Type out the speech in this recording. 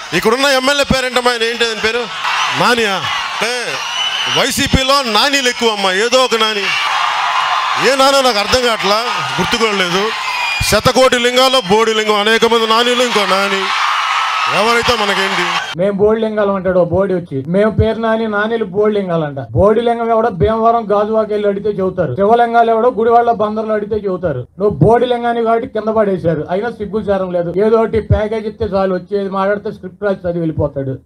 ఇక్కడున్న ఎమ్మెల్యే పేరేంటమ్మా ఆయన ఏంటి ఆయన పేరు నానియా అంటే వైసీపీలో నానీలు ఎక్కువ అమ్మా ఏదో ఒక నాని ఏ నానో నాకు అర్థం కావట్లా గుర్తుకోలేదు శతకోటి లింగాల్లో బోడి లింగం అనేక మంది నానీలు ఇంకో నాని ఎవరైతే మనకేంటి మేము బోడి లింగాలం అంటాడు ఓ బోడి వచ్చి మేము పేరు నాని నానిలు బోడి లింగాలంట బోడి లింగం ఎవడో భీమవరం గాజువాకి వెళ్ళి అడిగితే చెబుతారు శివలింగాలు ఎవడో గుడివాళ్ళ బందర్లో అడిగితే చెబుతారు నువ్వు బోడి లింగాన్ని కాబట్టి కింద పడేశారు అయినా సిగ్గుచారం లేదు ఏదో ఒకటి ప్యాకేజ్ ఇస్తే చాలు వచ్చేది మాట్లాడితే స్క్రిప్ట్ రాసి చదివి వెళ్ళిపోతాడు